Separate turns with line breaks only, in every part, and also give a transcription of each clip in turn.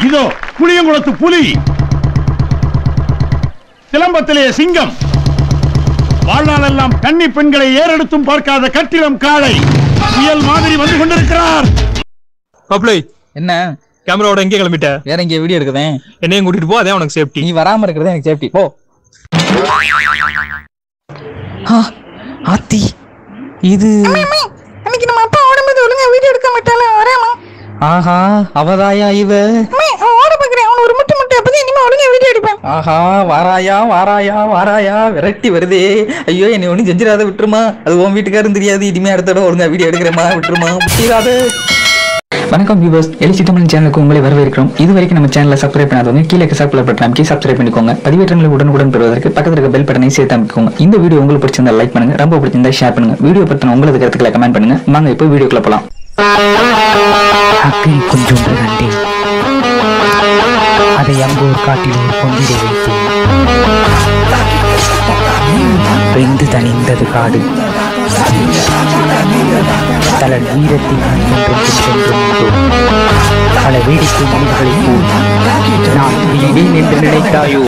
இதோ புளியங்குளத்து புலி சிலம்பத்திலே சிங்கம் வாழ்நாளெல்லாம் கன்னி பெண்களை ஏறெடுத்தும் பார்க்காத கட்டிடம் காளை புயல் மாதிரி வந்து கொண்டிருக்கிறார்
பப்ளை
என்ன
கேமராவோட எங்கே கிளம்பிட்ட
வேற இங்க வீடியோ எடுக்குதேன்
என்னையும் கூட்டிட்டு போ அதே உனக்கு சேஃப்டி
நீ வராம இருக்கிறது எனக்கு சேஃப்டி போ ஆ, ஆத்தி இது
அன்னைக்கு நம்ம அப்பா ஓடும்போது ஒழுங்கா வீடியோ எடுக்க மாட்டாளா வராமா
ஆஹா அவதாயா இவ
அம்மே, அவன் ஓட பாக்குறேன் அவன் ஒரு முட்டை முட்டை அப்பதான் இனிமே ஒழுங்கா வீடியோ எடுப்பேன்
ஆஹா வாராயா வாராயா வாராயா விரட்டி வருதே ஐயோ என்னை ஒன்றும் செஞ்சிடாத விட்டுருமா அது உன் வீட்டுக்காரும் தெரியாது இனிமே அடுத்த தடவை ஒழுங்கா வீடியோ எடுக்கிறேமா விட்டுருமா விட்டுறாத வணக்கம் வியூவர்ஸ் எலிசி தமிழ் சேனலுக்கு உங்களை வரவேற்கிறோம் இது வரைக்கும் நம்ம சேனலை சப்ஸ்கிரைப் பண்ணாதவங்க கீழே சப்ஸ்கிரைப் பட்டன் அமைக்கி சப்ஸ்கிரைப் பண்ணிக்கோங்க பதிவேற்றங்களை உடனுக்குடன் பெறுவதற்கு பக்கத்தில் இருக்க பெல் பட்டனை சேர்த்து அமைக்கோங்க இந்த வீடியோ உங்களுக்கு பிடிச்சிருந்தா லைக் பண்ணுங்க ரொம்ப பிடிச்சிருந்தா ஷேர் பண்ணுங்க வீடியோ பத்தின உங்களது கருத்துக்களை கமெண்ட் பண்ணுங்க வாங்க இப்போ வீடியோக்குள்ள போலாம்
அக்கறை கொஞ்சொன்று கண்டேன் அதை அங்கோர் காட்டில் ஒரு கொண்டிட வைத்தேன் வெந்து தணிந்தது காடு தலன் வீரத்தின் அன்பொன்றும் சென்றும் உண்டோ பல வேடிக்கை மனிதர்களைப் போல் நான் வீணேன் என்று நினைத்தாயோ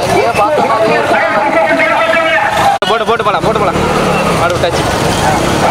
போட்டு போட்டு போலாம் போட்டு போலாம் மாடு விட்டாச்சு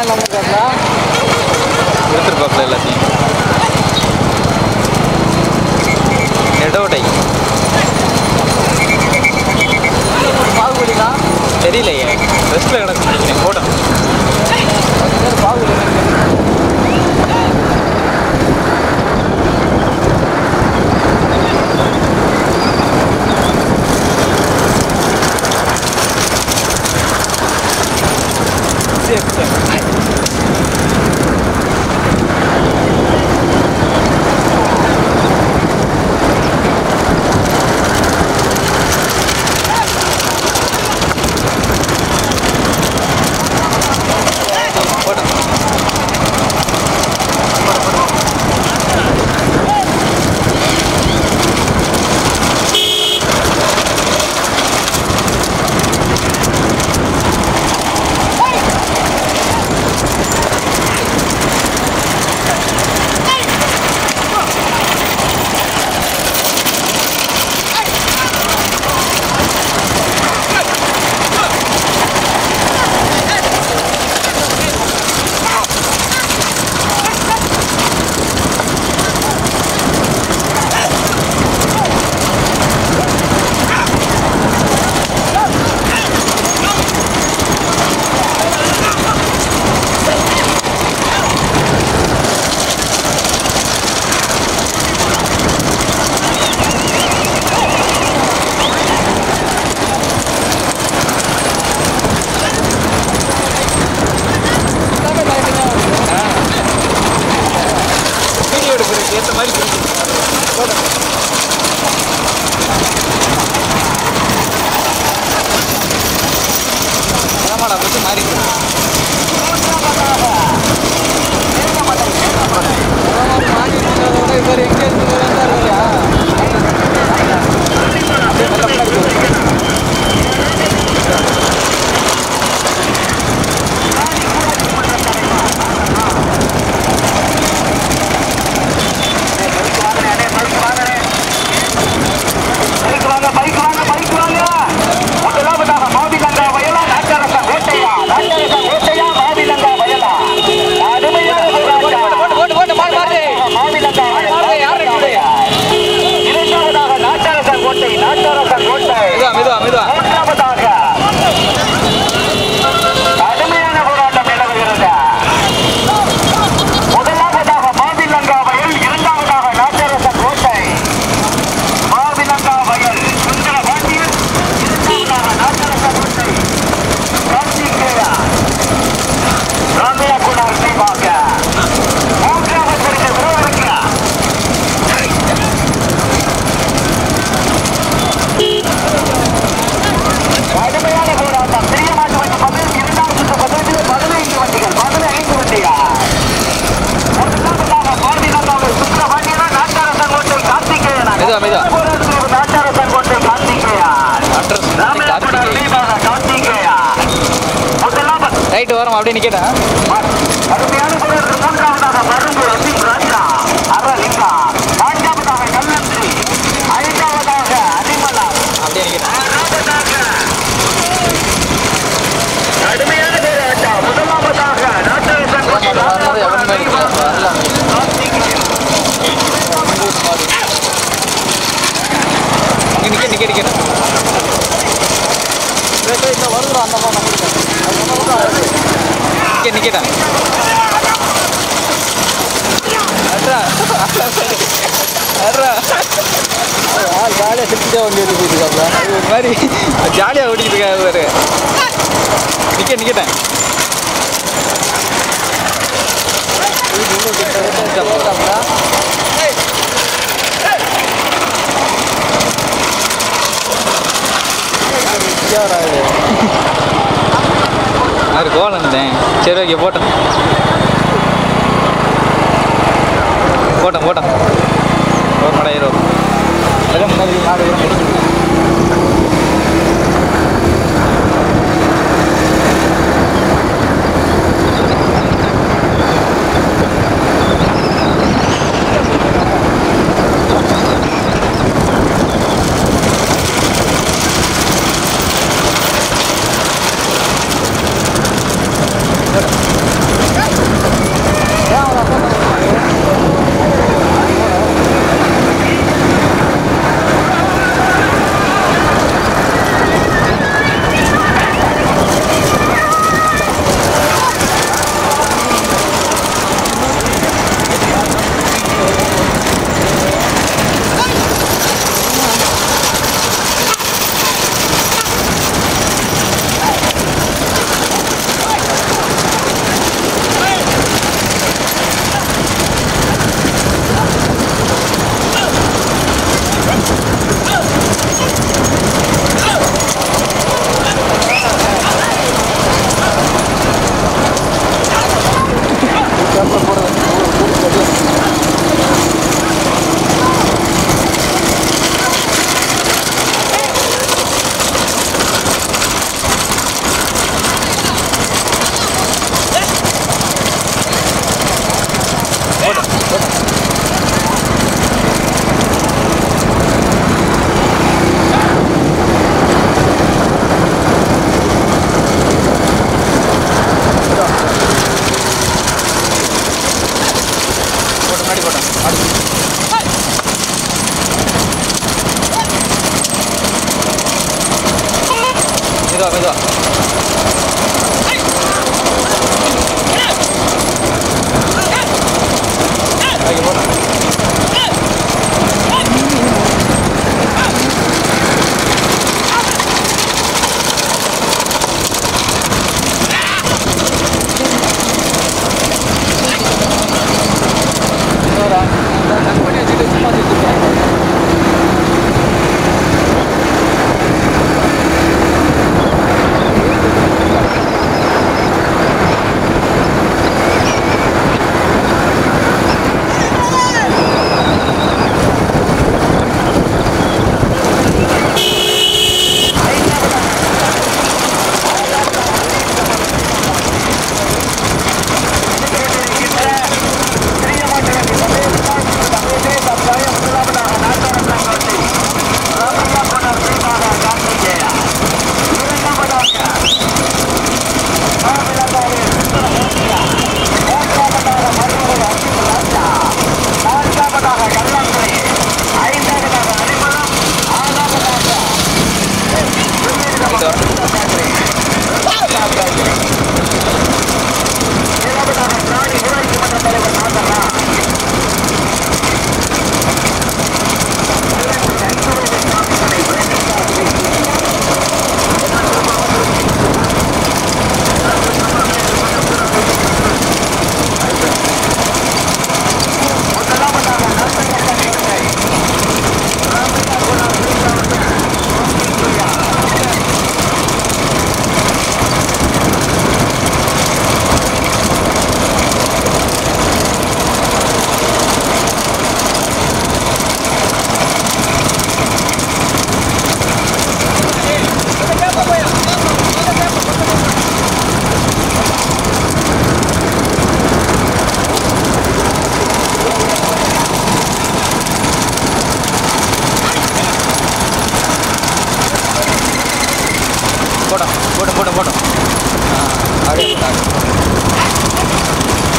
எடுத்துருப்பாப்ல எல்லாத்தையும் நெடோடை தெரியலையே ரெஸ்ட்ல கிடக்கு நினைக்கிறேன் போட்டோம் வீடியோ எடுக்கிறதுக்கு ஏற்ற மாதிரி பிரிச்சு ஆமாடா பஸ் மாறி மெதுவா மெதுவா மெதுவா
கடுமையான போராட்டம் நிலவுகிறது முதலாவதாக மாவிலங்கா வயல் இரண்டாவதாக நாட்டரசன் கோட்டை மாவிலங்கா வயல் சுந்தர பாண்டியன் இரண்டாவதாக நாட்டரசன் கோட்டை கார்த்திகேயா ராமையாக்குனார் தீபாக மூன்றாவதற்கு விரோதிக்கிறார் கடுமையான போராட்டம் பெரிய மாட்டு வண்டி பதினெட்டு இரண்டாவது சுற்று பதினெட்டு பதினைந்து வண்டிகள் பதினைந்து வண்டிகள் முதலாவதாக பாண்டிநல்லாவில் சுப்பிரமணியனா நாட்டாரசன் கோட்டை கார்த்திகேயனா
மெதுவா, மெதுவா.
போராட்டத்தில் நாட்டாரசன் கோட்டை கார்த்திகேயா
அட்ரஸ்
ராமநாதபுரம்
கார்த்திகேயன்
தீபாக கார்த்திகேயா முதலாவது
ரைட் வரோம் அப்படியே நிக்கட்டா
கடுமையான போராட்டத்தில் மூன்றாவதாக மருந்து ரசிம் ராஜா அரலிங்கா நான்காவதாக கல்லந்திரி ஐந்தாவதாக அனிமலா
அப்படியே நிக்கட்டா
கடுமையான போராட்டம் முதலாவதாக நாட்டாரசன் கோட்டை
வரும்போது எவன் மாதிரி வரலாம் இங்க நிக்க நிக்க நிக்க நிக்க நிக்கட்டா அட்ரா அட்ரா ஜாலியாக சிரிச்சுட்டே வண்டி ஓட்டிட்டு இருக்காப்ல அது ஒரு மாதிரி ஜாலியாக ஓட்டிட்டு இருக்காரு பாரு நிக்க நிக்கட்டேன் யாரு கோலம் இருந்தேன் சரி ஓகே போட்டேன் போட்டேன் போட்டேன் ஒரு மடாயிரம் அதான் முன்னாடி மாடு கூட முடிச்சு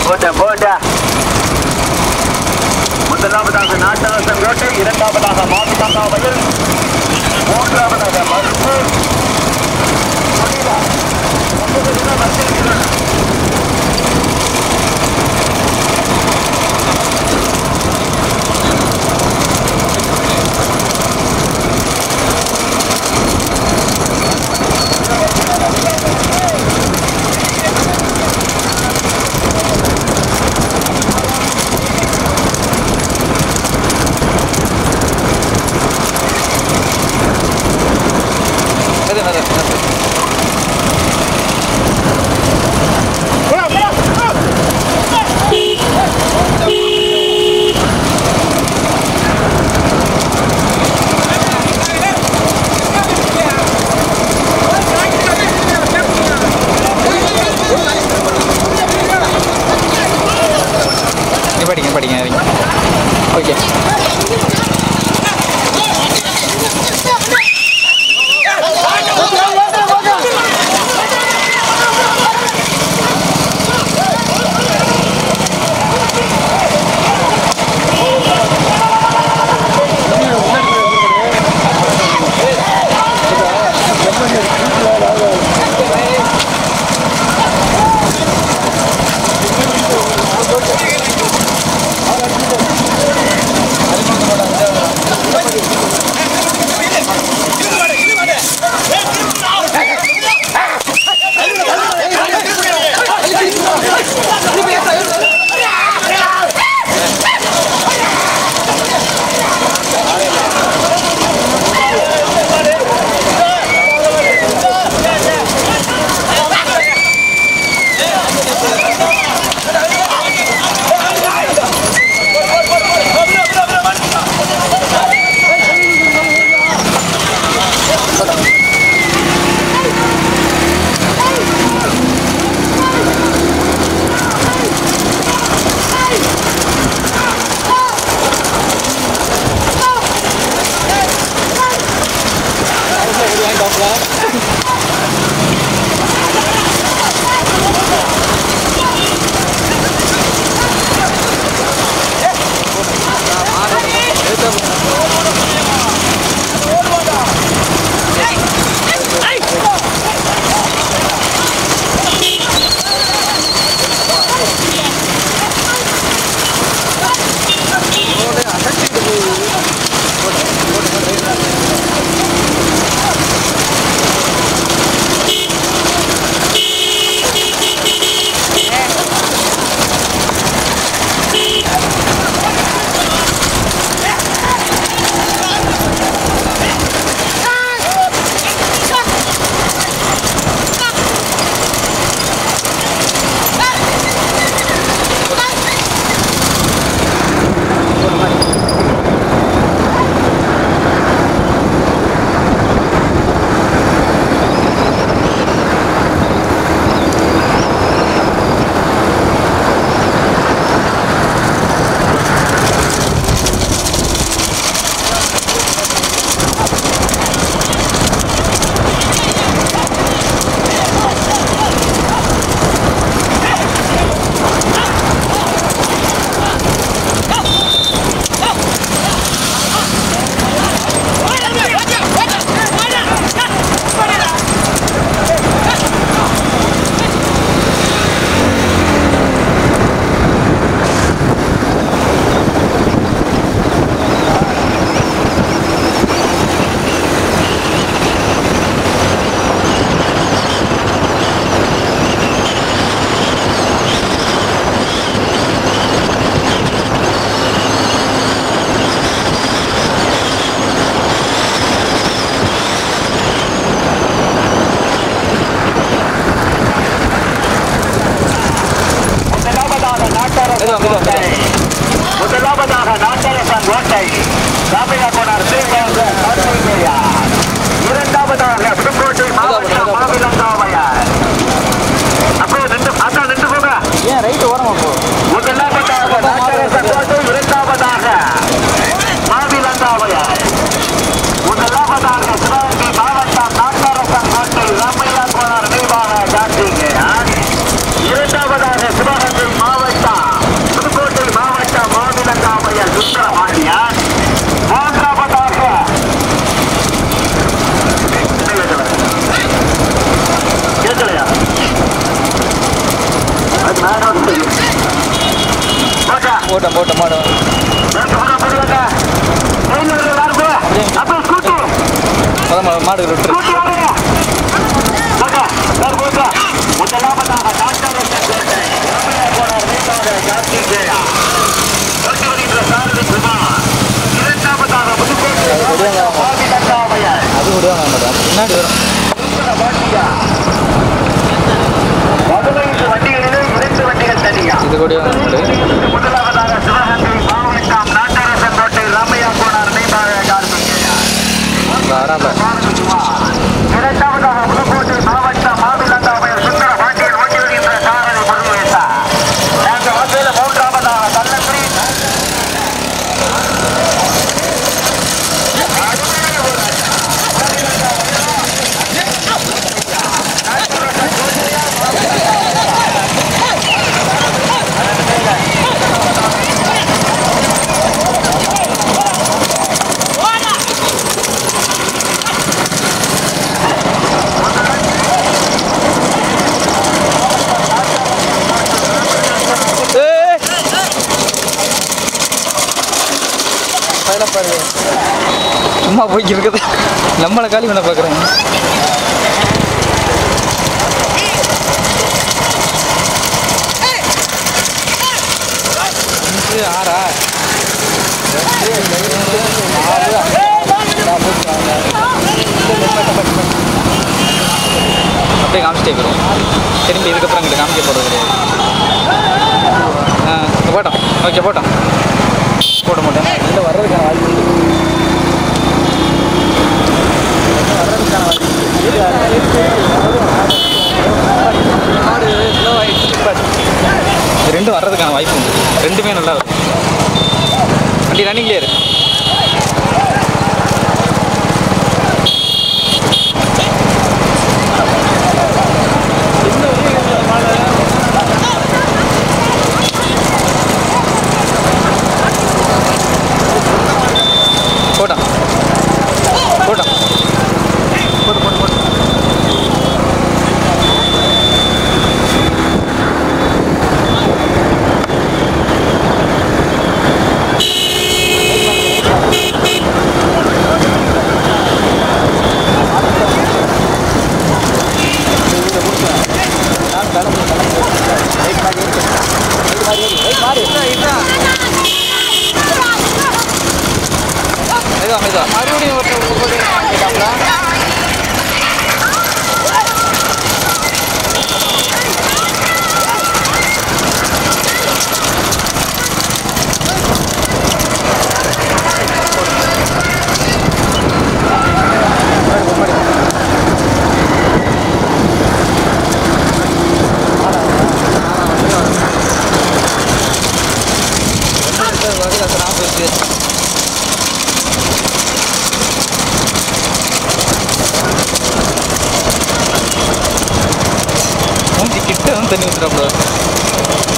போட்ட போட்ட முதலாவதாக நாட்டரசன் கோட்டை இரண்டாவதாக மாட்டுக்காக்கா வயல் மூன்றாவதாக மருப்பு முடியல. ஒன்பது நிமிடம் வச்சிருக்கிறேன்.
மெது மெது மெது நீ படிங்க படிங்க இறங்க ஓகே முதலாவதாக நாட்டரசன் கோட்டை முதலாவதாக நாட்டரசன் கோட்டை ராமையாகோனார் ஸ்ரீனிவாச கார்த்திகேயன் இரண்டாவதாக புதுக்கோட்டை மாவட்டம் மாவிலங்காவையார் அப்போ நின்று அக்கா நின்று போங்க ஏன் ரைட்டு ஓரமா போ
முதலாவதாக நாட்டரசன் கோட்டை இரண்டாவதாக மாவிலங்காவையார் முதலாவதாக சிவகங்கை மாவட்டம் நாட்டரசன் கோட்டை ராமையா கோனார் நினைவாக கார்த்திகேயன் இரண்டாவதாக சிவகங்கை மாவட்டம்
போட்டோம் போட்டோம் போட்டோம் முத மா- மாடு விட்டுரு அது விடுவாங்க மேடம் பின்னாடி வரும் இது கூட மாடு
முதலாவதாக சிவகங்கை மாவட்டம் நாட்டரசன் கோட்டை ராமையா கோனார் நினைவாக கார்மிகேயா
வராம
இரண்டாவதாக புதுக்கோட்டை மாவட்டம் மாவிலங்காவையில் சுந்தர பாண்டியன் ஓட்டி வருகின்ற சாரதி முருகேசா நாங்கள் வந்தது மூன்றாவதாக கள்ளக்குடி
சும்மா போய்க்கு இருக்குது நம்மளை காலி பண்ண பார்க்குறேன் அஞ்சு ஆறா அப்படியே காமிச்சிட்டே போயிடும் திரும்பி இதுக்கப்புறம் எங்கிட்ட காமிக்க போகிறது கிடையாது ஆ இங்க போட்டோம் ஓகே போட்டோம் போட மாட்டேன் இல்லை வர்றதுக்கான வாய்ப்பு உண்டு மாடு slow ஆயிடுச்சு, but இது ரெண்டும் வர்றதுக்கான வாய்ப்பு உண்டு ரெண்டுமே நல்லா வரும் வண்டி ரன்னிங்லேயே இருக்கு போட்டான் போட்டான் போட்டு போட்டு போட்டு மெதுவா மெதுவா மறுபடியும் ஒரு மூஞ்சி கிட்ட வந்து தண்ணி ஊற்றுறாப்புல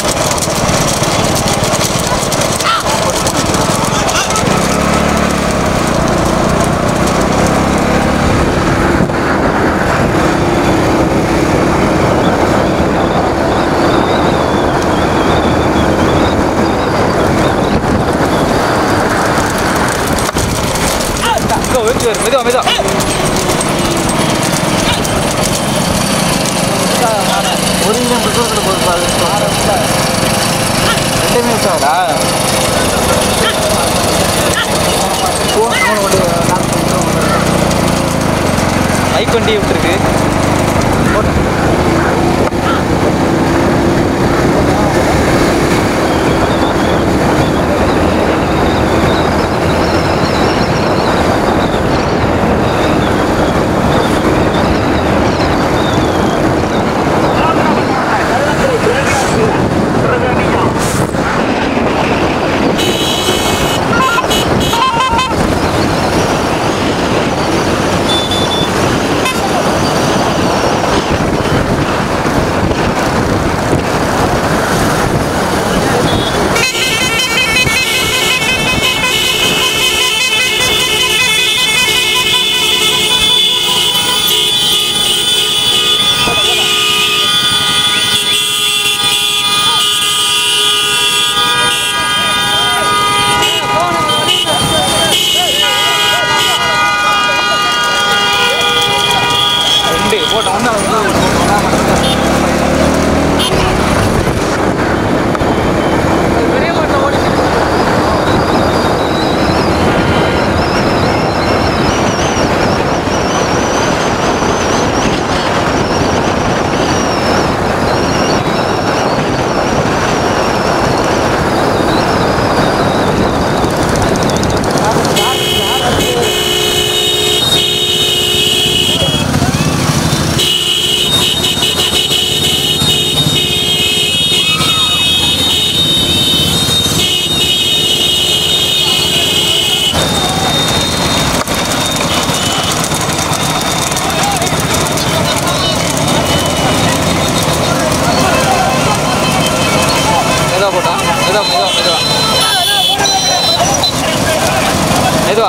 மெதுவா மெதுவா ஒரு நிமிஷம் தூரத்தில் போட்டு ரெண்டுமே வச்சாடா பைக் வண்டியை விட்டுருக்கு மெதுவா போட்டா மெதுவா மெதுவா மெதுவா மெதுவா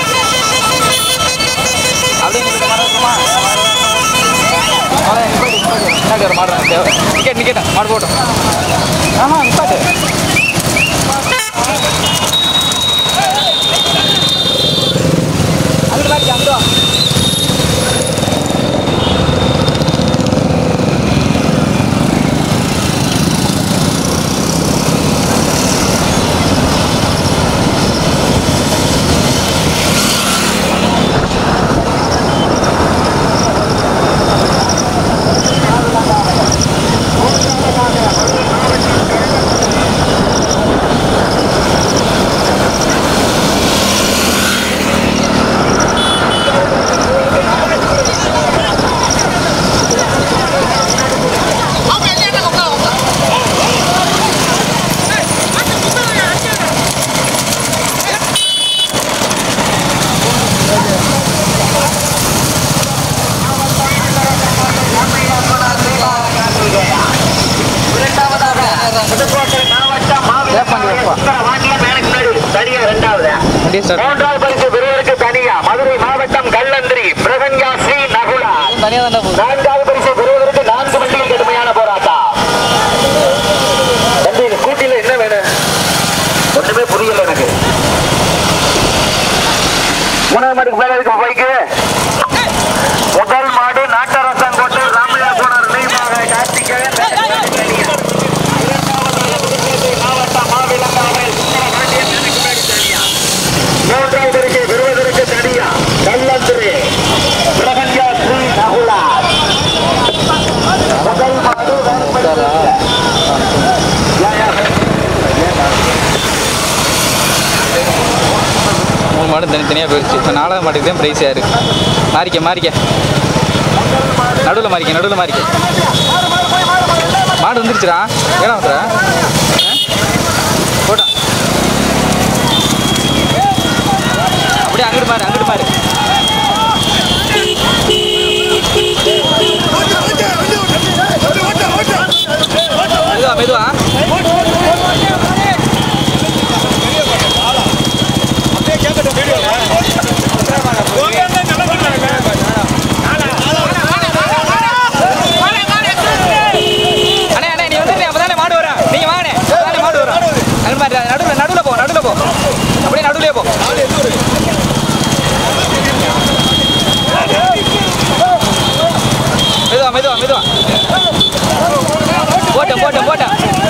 அப்படியே நிக்கிட்ட மாடு இருக்குமா? மாடு நிப்பாட்டு, நிப்பாட்டு. பின்னாடி ஒரு மாடு இருக்கு, தேவை. நிக்கட்டு, நிக்கட்டு, மாடு போட்டும் ஆமா நிப்பாட்டு அங்கிட்டு மாட்டி அங்கிட்டு வா
தனியா ரெண்டாவது
வண்டியை ஸ்டார்ட்
மூன்றாவது பரிசு பெறுவதற்கு தனியா மதுரை மாவட்டம் கல்லந்திரி பிரகன்யா ஸ்ரீ நகுலா
தனியாக தான் போகுது
நான்காவது பரிசு பெறுவதற்கு நான்கு வண்டிகள் கடுமையான போராட்டம் தம்பி இந்த ஸ்கூட்டில என்ன வேணும் ஒண்ணுமே புரியல எனக்கு மூணாவது மாட்டுக்கு மேல இருக்கு பைக்கு முதல் மாடு நாட்டரசன் கோட்டை ராமையா போனார் நினைவாக கார்த்திகேயன் மாவட்டம் மாவிலங்காவை மூன்றாவது பரிசு பெறுவதற்கு தனியா கல்லந்திரி பிரகன்யா ஸ்ரீ நகுலா முதல் மாடு வேறுபடுகிறது. யா, யா.
மூணு மாடு தனித்தனியாக போயிடுச்சு இப்போ நாலாவது மாட்டுக்கு தான் ப்ரைஸ் யாரு மாறிக்க மாறிக்க நடுவில் மாறிக்க நடுவில் மாறிக்க மாடு வந்துருச்சுடா ஏடா வந்துடுற போட்டா அப்படியே அங்கிட்டு மாறு அங்கிட்டு மாறு மெதுவா மெதுவா அண்ணே அண்ணே நீ வந்து அப்பதானே மாடு வர நீங்க வாங்கண்ணே அப்பதானே மாடு வரும் அங்க பாரு நடுவுல நடுவுல போ நடுவுல போ அப்படியே நடுவுலயே போ மெதுவா மெதுவா மெதுவா போட்டேன் போட்டேன் போட்டேன்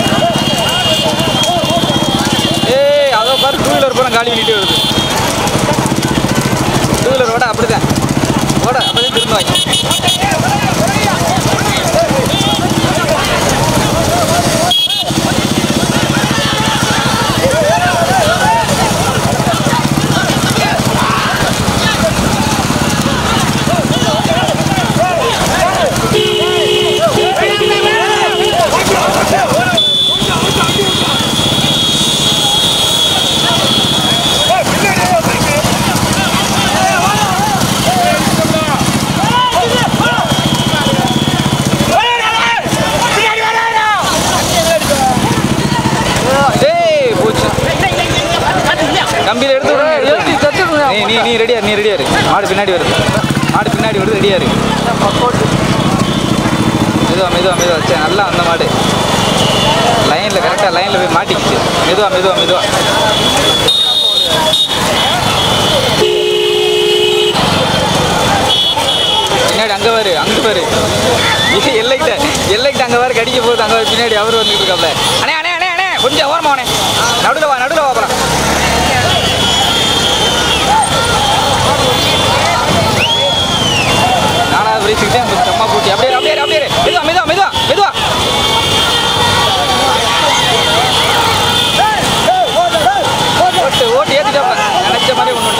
ஏய் அதோ பாரு டூ வீலர் போன காலி பண்ணிட்டு வருது டூ வீலர் ஓட அப்படிதான் ஓட அப்படியே திரும்ப வாங்க டேய் போச்சு கம்பியில எடுத்து விடுங்க. நீ நீ நீ ரெடியா நீ ரெடியா இரு மாடு பின்னாடி வருது மாடு பின்னாடி வருது ரெடியா இரு மெதுவா மெதுவா மெதுவா சே நல்லா அந்த மாடு லைன்ல கரெக்டா லைன்ல போய் மாட்டிக்கிச்சு மெதுவா மெதுவா மெதுவா பின்னாடி அங்க பாரு அங்க பாரு இது எல்லைக்கிட்ட எல்லைக்கிட்ட அங்க பாரு கடிக்க போகுது அங்க பாரு, பின்னாடி அவர் வந்துட்டு இருக்காப்ல அண்ணே அண்ணே அண்ணே அண்ணே கொஞ்சம் ஓரமா அண்ணே நடுவில் வா நடுவில் வா அப்புறம் நாலாவது பிரைஸுக்கிட்டே அந்த செம்ம போட்டி அப்படியே அப்படியே அப்படியே இரு. மெதுவா மெதுவா மெதுவா மெதுவா ஓட்டு ஓட்டு ஏத்திட்டாப்ப நினைச்ச மாதிரி ஒன்று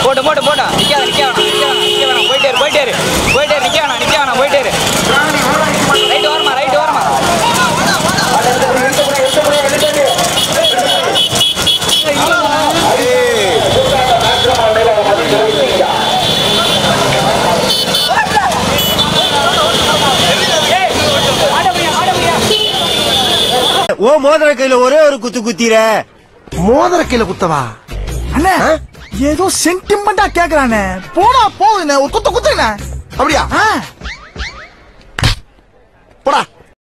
போட்டு போட்டு போட்டு நிக்காத நிக்க வேணாம் நிக்க வேணாம் நிக்க வேணாம் போயிட்டே இரு போயிட்டே இரு போயிட்டே இரு நிக்க வேணாம் நிக்க வேணாம் போயிட்டே இரு ரைட் ஓரமா ரைட் ஓரமா
ஓ மோதிர கையில ஒரே ஒரு குத்து குத்திர
மோதிர கையில குத்தவா அண்ணே ஏதோ சென்டிமெண்டா கேக்குறானே போனா போகுதுண்ணே ஒரு குத்த குத்துங்கண்ணே
அப்படியா
ஆ